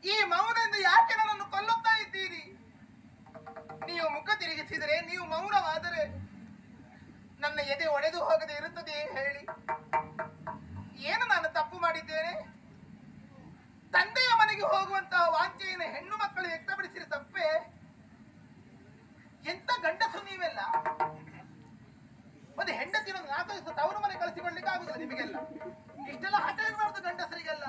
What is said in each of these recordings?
ಈ ಮೌನದಿಂದ ಯಾಕೆ ನನ್ನನ್ನು ಕೊಲ್ಲುತ್ತಾ ಇದ್ದೀರಿ ನೀವು ಮುಖ ತಿರುಗಿಸಿದರೆ ನೀವು ಮೌನವಾದರೆ ನನ್ನ ಎದೆ ಒಡೆದು ಹೋಗದೆ ಇರುತ್ತದೆ ಹೇಳಿ ಏನು ನಾನು ತಪ್ಪು ಮಾಡಿದ್ದೇನೆ ತಂದೆಯ ಮನೆಗೆ ಹೋಗುವಂತಹ ವಾಂಚೆಯನ್ನು ಹೆಣ್ಣು ಮಕ್ಕಳು ವ್ಯಕ್ತಪಡಿಸಿದ ತಪ್ಪೇ ಎಂತ ಗಂಡಸು ನೀವೆಲ್ಲ ಮತ್ತೆ ಹೆಂಡತಿನ ನಾಲ್ಕು ದಿವಸ ತವರು ಮನೆ ಕಳಿಸಿಕೊಳ್ಳಿಕ್ಕೆ ಆಗುದಿಲ್ಲ ನಿಮಗೆಲ್ಲ ಇಷ್ಟೆಲ್ಲ ಹಠ ಮಾಡುದು ಗಂಡಸರಿಗೆಲ್ಲ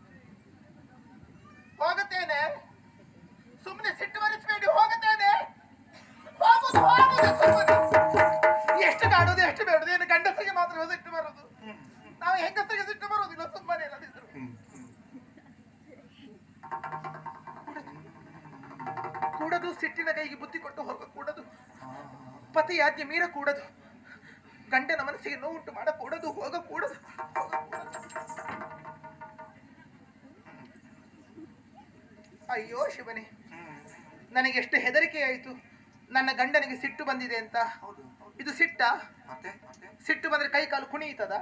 ಹೋಗುತ್ತೇನೆ ಸುಮ್ಮನೆ ಸಿಟ್ಟು ಬರಿಸಬೇಡಿ ಹೋಗುತ್ತೇನೆ ಹೋಗುದು ಹೋಗುದು ಸುಮ್ಮನೆ ಎಷ್ಟು ಕಾಡೋದು ಎಷ್ಟು ಬೇಡದು ಏನು ಗಂಡಸರಿಗೆ ಮಾತ್ರ ಸಿಟ್ಟು ಬರೋದು ನಾವು ಹೆಂಗಸರಿಗೆ ಸಿಟ್ಟು ಬರೋದಿಲ್ಲ ಸುಮ್ಮನೆ ಎಲ್ಲದಿದ್ರು ಕೂಡದು ಸಿಟ್ಟಿನ ಕೈಗೆ ಬುದ್ಧಿ ಕೊಟ್ಟು ಹೋಗ ಕೂಡದು ಪತಿ ಆಜ್ಞೆ ಮೀರ ಕೂಡದು ಗಂಡನ ಮನಸ್ಸಿಗೆ ನೋವುಂಟು ಮಾಡಕೂಡದು ಹೋಗ ಕೂಡದು ಅಯ್ಯೋ ಶಿವನೇ ನನಗೆ ಎಷ್ಟು ಹೆದರಿಕೆ ಆಯಿತು ನನ್ನ ಗಂಡನಿಗೆ ಸಿಟ್ಟು ಬಂದಿದೆ ಅಂತ ಇದು ಸಿಟ್ಟ ಮತ್ತೆ ಮತ್ತೆ ಸಿಟ್ಟು ಬಂದ್ರೆ ಕೈ ಕಾಲು ಕುಣಿಯುತ್ತದ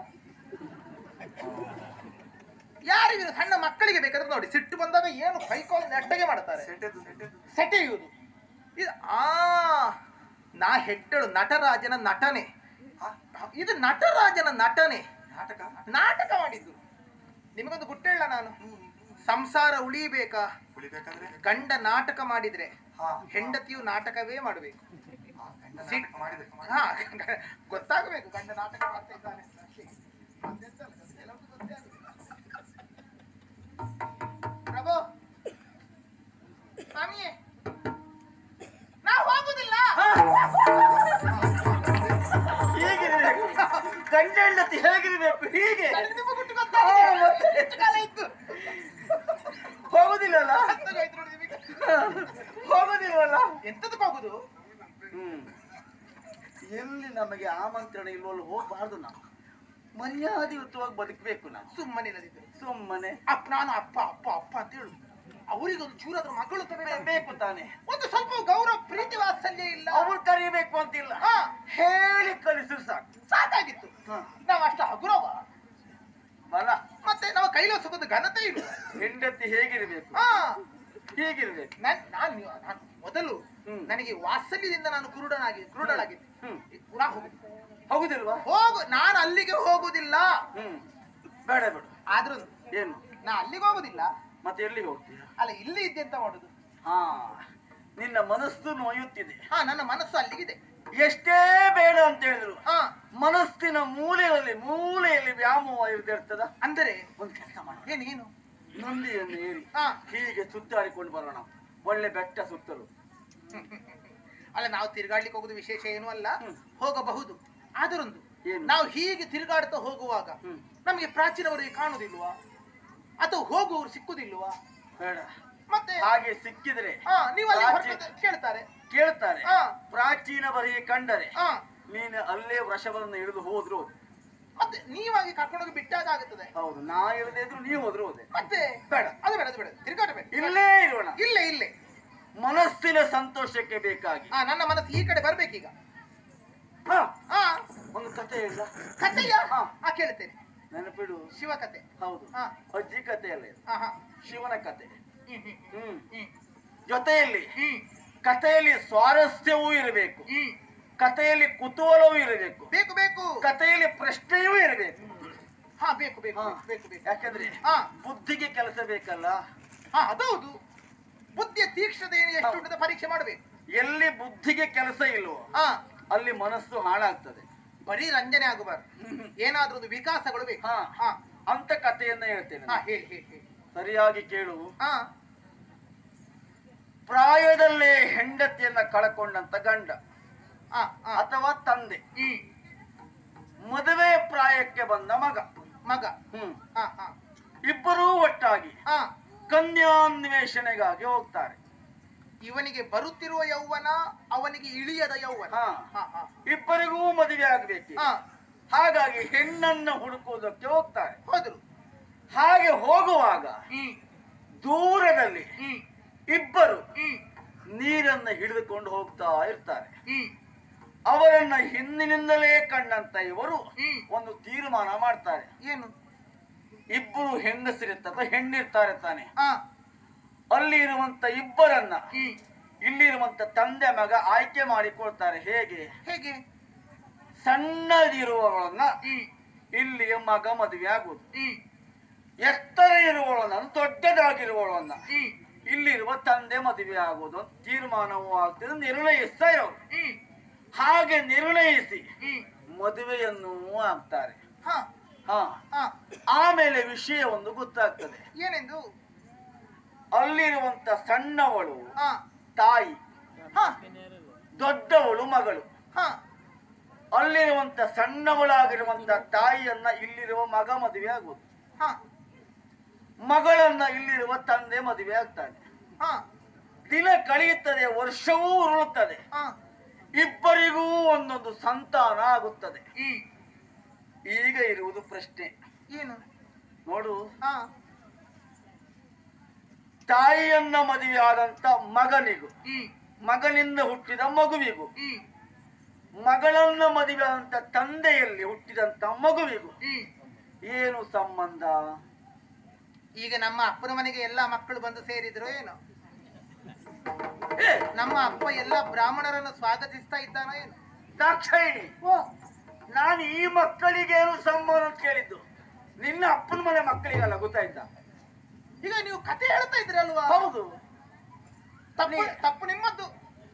ಯಾರಿಗೂ ಸಣ್ಣ ಮಕ್ಕಳಿಗೆ ಬೇಕಾದ್ರೆ ನೋಡಿ ಸಿಟ್ಟು ಬಂದಾಗ ಏನು ಕೈ ಕಾಲು ನೆಟ್ಟಗೆ ಮಾಡ್ತಾರೆ ಸೆಟೆದು ಸೆಟೆದು ಸೆಟೆಯುವುದು ಇದು ಆ ನಾ ಹೆಟ್ಟಳು ನಟರಾಜನ ನಟನೆ ಹಾ ಇದು ನಟರಾಜನ ನಟನೆ ನಾಟಕ ನಾಟಕ ಮಾಡಿದ್ದು ನಿಮಗೊಂದು ಗುಟ್ಟೇಳ ನಾನು ಸಂಸಾರ ಉಳಿಬೇಕಾ ಉಳಿಬೇಕಾದ್ರೆ ಗಂಡ ನಾಟಕ ಮಾಡಿದ್ರೆ ಹಾ ಹೆಂಡತಿಯು ನಾಟಕವೇ ಮಾಡಬೇಕು ಹಾ, ಗಂಡ ಸಿಟ್- ನಾಟಕ ಮಾಡಿದೆ ಹಾ ಗ- ಗೊತ್ತಾಗಬೇಕು ಗಂಡ ನಾಟಕ ಮಾಡ್ತಾ ಇದ್ದಾನೆ ಅಂತ ಅಷ್ಟೇ. ಮತ್ತೆಂತಲ್ಲ, ಕೆಲವ್ರಿಗೆ ಗೊತ್ತೇ ಆಗುದಿಲ್ಲ. ಪ್ರಭು ಸ್ವಾಮಿಯೇ ನಾ ಹೋಗುದಿಲ್ಲ ಹೀಗಿರ್ಬೇಕು ಗಂಡ ಹೆಂಡತಿ ಹೇಗಿರ್ಬೇಕು ಹೀಗೆ ನನಗೆ ನಿಮ್ಮ ಗುಟ್ಟು ಗೊತ್ತಾಗಿದೆ. ಹಾ, ಮತ್ತೆ? ಎಷ್ಟು ಕಾಲ ಇತ್ತು ಹೋಗುದಿಲ್ಲಲ್ಲ ಗೊತ್ತಾಗೋಯ್ತು ನೋಡಿ ನಿಮಗೆ. ಹೋಗುದಿಲ್ವಲ್ಲ ಎಂತದಕ್ಕೆ ಹೋಗುದು ಹ್ಮ್ ಎಲ್ಲಿ ನಮಗೆ ಆಮಂತ್ರಣ ಇಲ್ವಲ್ಲ ಹೋಗ್ಬಾರ್ದು ನಾವು ಮರ್ಯಾದೆಯುತವಾಗಿ ಬದುಕಬೇಕು ನಾವು ಸುಮ್ಮನೆ ಇಲ್ಲದಿದ್ರು ಸುಮ್ಮನೆ ಅಪ್ಪ ನಾನು ಅಪ್ಪ ಅಪ್ಪ ಅಪ್ಪ ಅಂತ ಹೇಳು ಅವರಿಗೊಂದು ಚೂರಾದ್ರೂ ಮಕ್ಕಳು ತರಬೇಕು ಬೇಕು ತಾನೆ ಒಂದು ಸ್ವಲ್ಪ ಗೌರವ ಪ್ರೀತಿ ವಾತ್ಸಲ್ಯ ಇಲ್ಲ ಅವ್ರು ಕರಿಬೇಕು ಅಂತಿಲ್ಲ ಹಾ ಹೇಳಿ ಕಲಿಸಿದ್ರು ಸಾಕು ಸಾಕಾಗಿತ್ತು ಹ. ನಾವು ಅಷ್ಟು ಹಗುರವ ಬಲ ಮತ್ತೆ ನಾವು ಕೈಲಾಸದ ಘನತೆ ಇಲ್ಲ ಹೆಂಡತಿ ಹೇಗಿರ್ಬೇಕು ಹಾ ಹೀಗಿರ್ಬೇಕು ನಾನ್ ನಾನ್ ನಾನು ಮೊದಲು ಹ್ಮ್. ನನಗೆ ವಾತ್ಸಲ್ಯದಿಂದ ನಾನು ಕುರುಡನಾಗಿ ಕುರುಡಳಾಗಿದ್ದೆ ಹ್ಮ್ ಪುನಃ ಹೋಗು ಹೋಗುದಿಲ್ವಾ ಹೋಗು ನಾನು ಅಲ್ಲಿಗೆ ಹೋಗುದಿಲ್ಲ ಹ್ಮ್ ಬೇಡ ಬೇಡ ಆದ್ರೂ ಏನು ನಾ ಅಲ್ಲಿಗೆ ಹೋಗುದಿಲ್ಲ ಮತ್ತೆ ಎಲ್ಲಿ ಹೋಗ್ತೀಯ ಅಲ್ಲ ಇಲ್ಲಿ ಇದ್ದೆ ಅಂತ ಮಾಡುದು ಹಾ ನಿನ್ನ ಮನಸ್ಸು ನೋಯುತ್ತಿದೆ ಹಾ ನನ್ನ ಮನಸ್ಸು ಅಲ್ಲಿಗಿದೆ ಎಷ್ಟೇ ಬೇಡ ಅಂತ ಹೇಳಿದ್ರು ಹಾ ಮನಸ್ಸಿನ ಮೂಲೆಯಲ್ಲಿ ಮೂಲೆಯಲ್ಲಿ ವ್ಯಾಮೋಹ ಇರ್ತದ ಅಂದರೆ ಒಂದು ಕೆಲಸ ಮಾಡೋಣ ಏನು ಏನು ನಂದಿಯನ್ನು ಏರಿ ಹಾ ಹೀಗೆ ಸುತ್ತಾಡಿಕೊಂಡು ಬರೋಣ ಒಳ್ಳೆ ಬೆಟ್ಟ ಸುತ್ತಲು ಅಲ್ಲ ನಾವು ತಿರುಗಾಡ್ಲಿಕ್ಕೆ ಹೋಗುದು ವಿಶೇಷ ಏನು ಅಲ್ಲ ಹ್ಮ್. ಹೋಗಬಹುದು ಆದರೊಂದು ಏನು? ನಾವು ಹೀಗೆ ತಿರುಗಾಡ್ತಾ ಹೋಗುವಾಗ ಹ್ಮ್. ನಮಗೆ ಪ್ರಾಚೀನವರಿಗೆ ಕಾಣುದಿಲ್ವಾ ಅಥವಾ ಹೋಗುವವರು ಸಿಕ್ಕುದಿಲ್ವಾ ಬೇಡ ಮತ್ತೆ ಹಾಗೆ ಸಿಕ್ಕಿದ್ರೆ ಹಾ ನೀವು ಅಲ್ಲಿ ಪ್ರಾಚೀನ- ಹೊರಟದ್ದು ಕೇಳ್ತಾರೆ ಕೇಳ್ತಾರೆ ಹಾ. ಪ್ರಾಚೀನ ಬರಿಗೆ ಕಂಡರೆ ಹಾ ನೀನು ಅಲ್ಲೇ ವೃಷಭವನ್ನು ಹಿಡಿದು ಹೋದ್ರು ಹೋದೆ. ಮತ್ತೆ ನೀವಾಗಿ ಕರ್ಕೊಂಡೋಗಿ ಬಿಟ್ಟಾಗ ಆಗುತ್ತದೆ ಹೌದು ನಾ ಇಲ್ಲದೆ ಇದ್ರು ನೀವು ಹೋದ್ರು ಹೋದೆ ಮತ್ತೆ ಬೇಡ. ಅದು ಬೇಡ ಅದು ಬೇಡ ತಿರುಗಾಟ ಬೇಡ ಇಲ್ಲೇ ಇರೋಣ ಇಲ್ಲೇ ಇಲ್ಲೇ ಮನಸ್ಸಿನ ಸಂತೋಷಕ್ಕೆ ಬೇಕಾಗಿ ಹಾ ನನ್ನ ಮನಸ್ಸು ಈ ಕಡೆ ಬರ್ಬೇಕೀಗ ಹಾ, ಹಾ ಒಂದು ಕಥೆ ಇಲ್ಲ ಕಥೆಯ ಹಾ. ಹಾ ಕೇಳ್ತೇನೆ ನೆನಪಿಡು ಶಿವ ಕತೆ ಹೌದು ಹಾ ಅಜ್ಜಿ ಕಥೆ ಅಲ್ಲ ಇದು ಹಾ ಹಾ ಶಿವನ ಕಥೆ ಹ್ಮ್ ಹ್ಮ್ ಹ್ಮ್ ಹ್ಮ್ ಜೊತೆಯಲ್ಲಿ ಹ್ಮ್ ಕಥೆಯಲ್ಲಿ ಸ್ವಾರಸ್ಯವೂ ಇರಬೇಕು ಹ್ಮ್ ಕಥೆಯಲ್ಲಿ ಕುತೂಹಲವೂ ಇರಬೇಕು ಬೇಕು ಬೇಕು ಕಥೆಯಲ್ಲಿ ಪ್ರಶ್ನೆಯೂ ಇರಬೇಕು ಹಾ ಬೇಕು ಬೇಕು ಹಾ. ಬೇಕು ಬೇಕು ಯಾಕಂದ್ರೆ ಹಾ ಬುದ್ಧಿಗೆ ಕೆಲಸ ಬೇಕಲ್ಲ ಹಾ ಅದೌದು ಬುದ್ಧಿಯ ತೀಕ್ಷ್ಣತೆ ಎಷ್ಟು ಉಂಟದ ಪರೀಕ್ಷೆ ಮಾಡಬೇಕು ಎಲ್ಲಿ ಬುದ್ಧಿಗೆ ಕೆಲಸ ಇಲ್ವೋ ಹಾ ಅಲ್ಲಿ ಮನಸ್ಸು ಹಾಳಾಗ್ತದೆ ಬರೀ ರಂಜನೆ ಆಗಬಾರ್ದು ಏನಾದ್ರೂ ಒಂದು ವಿಕಾಸಗಳು ಬೇಕು ಹಾ. ಹಾ ಅಂತ ಕಥೆಯನ್ನ ಹೇಳ್ತೇನೆ ಹಾ ನಾನು. ಹೇಳಿ ಹೇಳಿ ಹೇಳಿ ಸರಿಯಾಗಿ ಕೇಳು ಹಾ ಪ್ರಾಯದಲ್ಲೇ ಹೆಂಡತಿಯನ್ನ ಕಳಕೊಂಡಂತ ಗಂಡ ಹಾ ಹಾ ಅಥವಾ ತಂದೆ ಹ್ಮ್ ಮದುವೆ ಪ್ರಾಯಕ್ಕೆ ಬಂದ ಮಗ ಮಗ ಹ್ಮ್ ಹಾ ಹಾ ಇಬ್ಬರೂ ಒಟ್ಟಾಗಿ ಹಾ ಕನ್ಯಾನ್ವೇಷಣೆಗಾಗಿ ಹೋಗ್ತಾರೆ ಇವನಿಗೆ ಬರುತ್ತಿರುವ ಯೌವನ ಅವನಿಗೆ ಇಳಿಯದ ಯೌವನ ಹಾ. ಹಾ ಹಾ ಇಬ್ಬರಿಗೂ ಮದುವೆ ಆಗ್ಬೇಕು ಹಾ ಹಾಗಾಗಿ ಹೆಣ್ಣನ್ನ ಹುಡುಕುವುದಕ್ಕೆ ಹೋಗ್ತಾರೆ ಹೋದ್ರು ಹಾಗೆ ಹೋಗುವಾಗ ಹ್ಮ್ ದೂರದಲ್ಲಿ ಹ್ಮ್ ಇಬ್ಬರು ಹ್ಮ್ ನೀರನ್ನ ಹಿಡಿದುಕೊಂಡು ಹೋಗ್ತಾ ಇರ್ತಾರೆ ಹ್ಮ್ ಅವರನ್ನ ಹಿಂದಿನಿಂದಲೇ ಕಂಡಂತ ಇವರು ಹ್ಮ್ ಒಂದು ತೀರ್ಮಾನ ಮಾಡ್ತಾರೆ ಏನು ಇಬ್ಬರು ಹೆಂಗಸರಿರ್ತಾರೆ ಹೆಣ್ಣಿರ್ತಾರೆ ತಾನೆ ಹಾ ಅಲ್ಲಿ ಇರುವಂತ ಇಬ್ಬರನ್ನ ಹ್ಮ್ ಇಲ್ಲಿರುವಂತ ತಂದೆ ಮಗ ಆಯ್ಕೆ ಮಾಡಿಕೊಳ್ತಾರೆ ಹೇಗೆ ಹೇಗೆ ಸಣ್ಣದಿರುವವಳನ್ನ ಹ್ಮ್ ಇಲ್ಲಿಯ ಮಗ ಮದುವೆ ಆಗುವುದು ಹ್ಮ್ ಎತ್ತರ ಇರುವವಳನ್ನ ದೊಡ್ಡದಾಗಿರುವವಳನ್ನ ಹ್ಮ್ ಇಲ್ಲಿರುವ ತಂದೆ ಮದುವೆ ಆಗುವುದು ಅಂತ ತೀರ್ಮಾನವೂ ಆಗ್ತದೆ ನಿರ್ಣಯಿಸ್ತಾ ಇರೋರು ಹ್ಮ್ ಹಾಗೆ ನಿರ್ಣಯಿಸಿ ಹ್ಮ್ ಮದುವೆಯನ್ನು ಆಗ್ತಾರೆ ಹಾ ಹಾ ಹಾ ಆಮೇಲೆ ವಿಷಯ ಒಂದು ಗೊತ್ತಾಗ್ತದೆ ಏನೆಂದು ಅಲ್ಲಿರುವಂತ ಸಣ್ಣವಳು ಹಾ ತಾಯಿ ಹಾ ದೊಡ್ಡವಳು ಮಗಳು ಹಾ ಅಲ್ಲಿರುವಂತ ಸಣ್ಣವಳಾಗಿರುವಂತ ತಾಯಿಯನ್ನ ಇಲ್ಲಿರುವ ಮಗ ಮದುವೆ ಆಗುವುದು ಹಾ ಮಗಳನ್ನ ಇಲ್ಲಿರುವ ತಂದೆ ಮದುವೆ ಆಗ್ತಾನೆ ಹಾ ದಿನ ಕಳೆಯುತ್ತದೆ ವರ್ಷವೂ ಉರುಳುತ್ತದೆ ಹಾ ಇಬ್ಬರಿಗೂ ಒಂದೊಂದು ಸಂತಾನ ಆಗುತ್ತದೆ ಹ್ಮ್ ಈಗ ಇರುವುದು ಪ್ರಶ್ನೆ ಏನು ನೋಡು ಹಾ ತಾಯಿಯನ್ನ ಮದುವೆ ಆದಂತ ಮಗನಿಗೂ ಹ್ಮ್ ಮಗನಿಂದ ಹುಟ್ಟಿದ ಮಗುವಿಗೂ ಹ್ಮ್ ಮಗಳನ್ನ ಮದುವೆ ಆದಂತ ತಂದೆಯಲ್ಲಿ ಹುಟ್ಟಿದಂತ ಮಗುವಿಗೂ ಹ್ಮ್ ಏನು ಸಂಬಂಧ ಈಗ ನಮ್ಮ ಅಪ್ಪನ ಮನೆಗೆ ಎಲ್ಲಾ ಮಕ್ಕಳು ಬಂದು ಸೇರಿದ್ರು ಏನು ಏ, ನಮ್ಮ ಅಪ್ಪ ಎಲ್ಲ ಬ್ರಾಹ್ಮಣರನ್ನು ಸ್ವಾಗತಿಸ್ತಾ ಇದ್ದಾನೋ ಏನು ದಾಕ್ಷಾಯಿಣಿ ನಾನು ಈ ಮಕ್ಕಳಿಗೆ ಏನು ಸಂಬಂಧ ಅಂತ ಕೇಳಿದ್ದು ನಿನ್ನ ಅಪ್ಪನ ಮನೆ ಮಕ್ಕಳಿಗಲ್ಲ ಗೊತ್ತಾಯ್ತಾ ಈಗ ನೀವು ಕತೆ ಹೇಳ್ತಾ ಇದ್ರಲ್ವಾ ಹೌದು ತಪ್ಪು ನೀ- ತಪ್ಪು ನಿಮ್ಮದ್ದು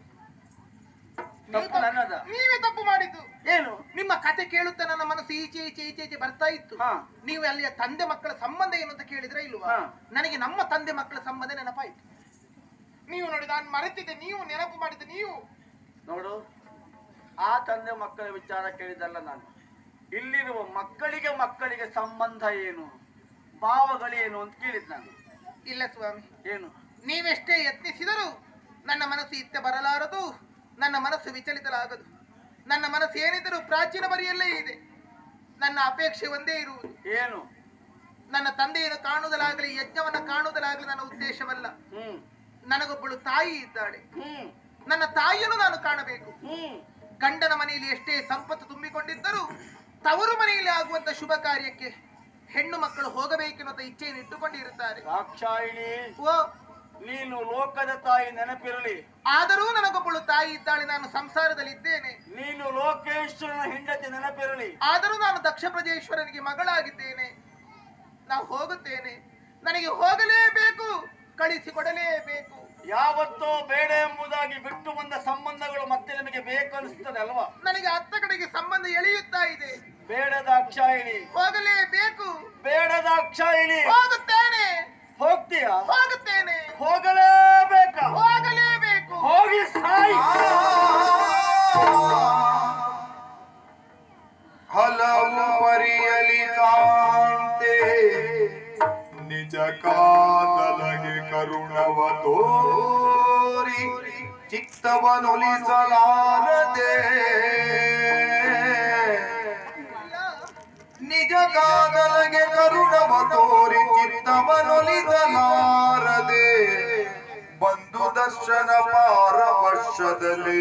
ನೀವು ತಪ್ಪು ತಪ್ಪು- ನನ್ನದ? ನೀವೇ ತಪ್ಪು ಮಾಡಿದ್ದು ಏನು ನಿಮ್ಮ ಕತೆ ಕೇಳುತ್ತಾ ನನ್ನ ಮನಸ್ಸು ಈಚೆ ಈಚೆ ಈಚೆ ಈಚೆ ಬರ್ತಾ ಇತ್ತು ಹಾ. ನೀವು ಅಲ್ಲಿಯ ತಂದೆ ಮಕ್ಕಳ ಸಂಬಂಧ ಏನು ಅಂತ ಕೇಳಿದ್ರೆ ಇಲ್ವಾ ಹಾ. ನನಗೆ ನಮ್ಮ ತಂದೆ ಮಕ್ಕಳ ಸಂಬಂಧ ನೆನಪಾಯಿತು ನೀವು ನೋಡಿ ನಾನು ಮರೆತಿದ್ದೆ ನೀವು ನೆನಪು ಮಾಡಿದ್ದೆ ನೀವು ನೋಡು ಆ ತಂದೆ ಮಕ್ಕಳ ವಿಚಾರ ಕೇಳಿದಲ್ಲ ನಾನು ಇಲ್ಲಿರುವ ಮಕ್ಕಳಿಗೆ ಮಕ್ಕಳಿಗೆ ಸಂಬಂಧ ಏನು ಭಾವಗಳೇನು ಅಂತ ಕೇಳಿದ್ ನಾನು ಇಲ್ಲ ಸ್ವಾಮಿ ಏನು ನೀವೆಷ್ಟೇ ಯತ್ನಿಸಿದರೂ ನನ್ನ ಮನಸ್ಸು ಇತ್ತ ಬರಲಾರದು ನನ್ನ ಮನಸ್ಸು ವಿಚಲಿತಲಾಗದು ನನ್ನ ಮನಸ್ಸು ಏನಿದ್ದರೂ ಪ್ರಾಚೀನ ಬರಿಯಲ್ಲೇ ಇದೆ ನನ್ನ ಅಪೇಕ್ಷೆ ಒಂದೇ ಇರುವುದು ಏನು ನನ್ನ ತಂದೆಯನ್ನು ಕಾಣುವುದಲಾಗಲಿ ಯಜ್ಞವನ್ನ ಕಾಣುವುದಲಾಗಲಿ ನನ್ನ ಉದ್ದೇಶವಲ್ಲ ಹ್ಮ್ ನನಗೊಬ್ಬಳು ತಾಯಿ ಇದ್ದಾಳೆ ಹ್ಮ್ ನನ್ನ ತಾಯಿಯನ್ನು ನಾನು ಕಾಣಬೇಕು ಹ್ಮ್ ಗಂಡನ ಮನೆಯಲ್ಲಿ ಎಷ್ಟೇ ಸಂಪತ್ತು ತುಂಬಿಕೊಂಡಿದ್ದರೂ ತವರು ಮನೆಯಲ್ಲಿ ಆಗುವಂತ ಶುಭ ಕಾರ್ಯಕ್ಕೆ ಹೆಣ್ಣು ಮಕ್ಕಳು ಹೋಗಬೇಕೆನ್ನುವಂತ ಇಚ್ಛೆಯನ್ನು ಇಟ್ಟುಕೊಂಡಿರುತ್ತಾರೆ ದಾಕ್ಷಾಯಿಣಿ ಓ ನೀನು ಲೋಕದ ತಾಯಿ ನೆನಪಿರಲಿ ಆದರೂ ನನಗೊಬ್ಬಳು ತಾಯಿ ಇದ್ದಾಳೆ ನಾನು ಸಂಸಾರದಲ್ಲಿ ಇದ್ದೇನೆ ನೀನು ಲೋಕೇಶ್ವರನ ಹೆಂಡತಿ ನೆನಪಿರಲಿ ಆದರೂ ನಾನು ದಕ್ಷ ಪ್ರಜೇಶ್ವರನಿಗೆ ಮಗಳಾಗಿದ್ದೇನೆ ನಾವು ಹೋಗುತ್ತೇನೆ ನನಗೆ ಹೋಗಲೇಬೇಕು ಕಳಿಸಿಕೊಡಲೇಬೇಕು ಯಾವತ್ತೋ ಬೇಡ ಎಂಬುದಾಗಿ ಬಿಟ್ಟು ಬಂದ ಸಂಬಂಧಗಳು ಮತ್ತೆ ನಿಮಗೆ ಬೇಕನ್ನಿಸ್ತದೆ ಅಲ್ವಾ ನನಗೆ ಅತ್ತ ಕಡೆಗೆ ಸಂಬಂಧ ಎಳೆಯುತ್ತಾ ಇದೆ ಬೇಡ ದಾಕ್ಷಾಯಿಣಿ ಹೋಗಲೇಬೇಕು ಬೇಡ ದಾಕ್ಷಾಯಿಣಿ ಹೋಗುತ್ತೇನೆ ಹೋಗ್ತೀಯಾ ಹೋಗುತ್ತೇನೆ ಹೋಗಲೇಬೇಕಾ ಹೋಗಲೇಬೇಕು ಹೋಗಿ ಸಾಯಿ ಹಲವು ಪರಿಯಲಿ ಕಾಂತೆ ನಿಜ ಕಾದಲಗೆ ಕರುಣವ ತೋರಿ ಚಿತ್ತವನೊಲಿಸಲಾರದೆ ನಿಜ ಕಾದಲಗೆ ಕರುಣವ ತೋರಿ ಚಿತ್ತವನೊಲಿಸಲಾರದೆ ಬಂಧು ದರ್ಶನ ಪಾರವರ್ಷದಲ್ಲಿ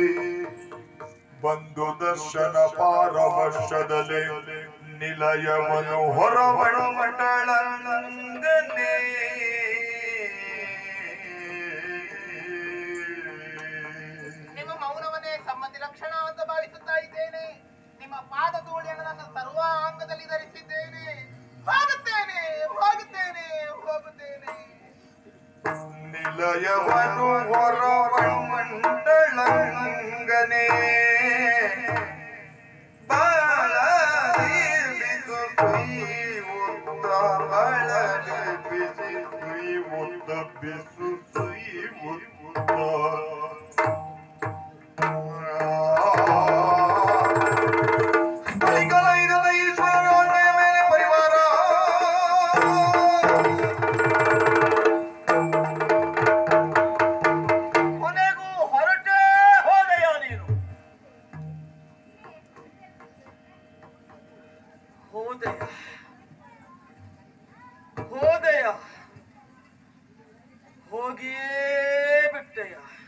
ಬಂಧು ದರ್ಶನ ಪಾರವರ್ಷದಲ್ಲಿ ನಿಲಯವನು ಹೊರಬಂಡಳಂಗನೆ ನಿಮ್ಮ ಮೌನವನ್ನೇ ಸಮ್ಮತಿ ಲಕ್ಷಣ ಅಂತ ಭಾವಿಸುತ್ತಾ ಇದ್ದೇನೆ ನಿಮ್ಮ ಪಾದ ಧೂಳಿಯನ್ನು ನನ್ನ ಸರ್ವಾಂಗದಲ್ಲಿ ಧರಿಸಿದ್ದೇನೆ ಹೋಗುತ್ತೇನೆ ಹೋಗುತ್ತೇನೆ ಹೋಗುತ್ತೇನೆ ನಿಲಯವನು ಹೊರಬಂಡಳಂಗನೆ ಬಾಳಲಿ ಬಿಸು ಸುಯ್ಯುತ್ತ ಬಾಳಲಿ ಬಿಸಿ ಸುಯ್ಯುತ್ತ ಬಿಸು ಸುಯ್ಯುತ್ತ ಬಳಿಕಲೈದ ಈಶ್ವರನ ಮೇಲೆ ಪರಿವಾರ ಕೊನೆಗೂ ಹೊರಟೇ ಹೋದೆಯೋ ನೀನು ಹೋದೆಯ ಹೋದೆಯ ಹೋಗಿಯೇ ಬಿಟ್ಟೆಯ